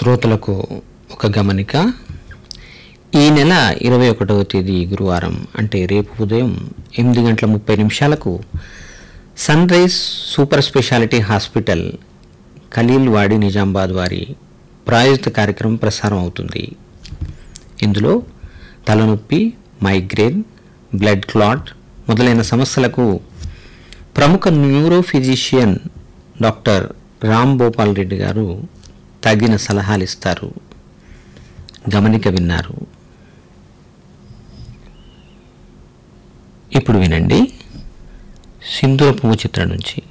శ్రోతలకు ఒక గమనిక ఈ నెల ఇరవై ఒకటవ తేదీ గురువారం అంటే రేపు ఉదయం ఎనిమిది గంటల ముప్పై నిమిషాలకు sunrise super speciality hospital Khaleel Wadi Nizamabad వారి ప్రాయోజిత కార్యక్రమం ప్రసారం అవుతుంది ఇందులో తలనొప్పి మైగ్రేన్ బ్లడ్ క్లాట్ మొదలైన సమస్యలకు ప్రముఖ neuro physician doctor Ram Bhupal Reddy garu తగిన సలహాలు ఇస్తారు గమనిక విన్నారు ఇప్పుడు వినండి సింధూర పువ్వు చిత్రం నుంచి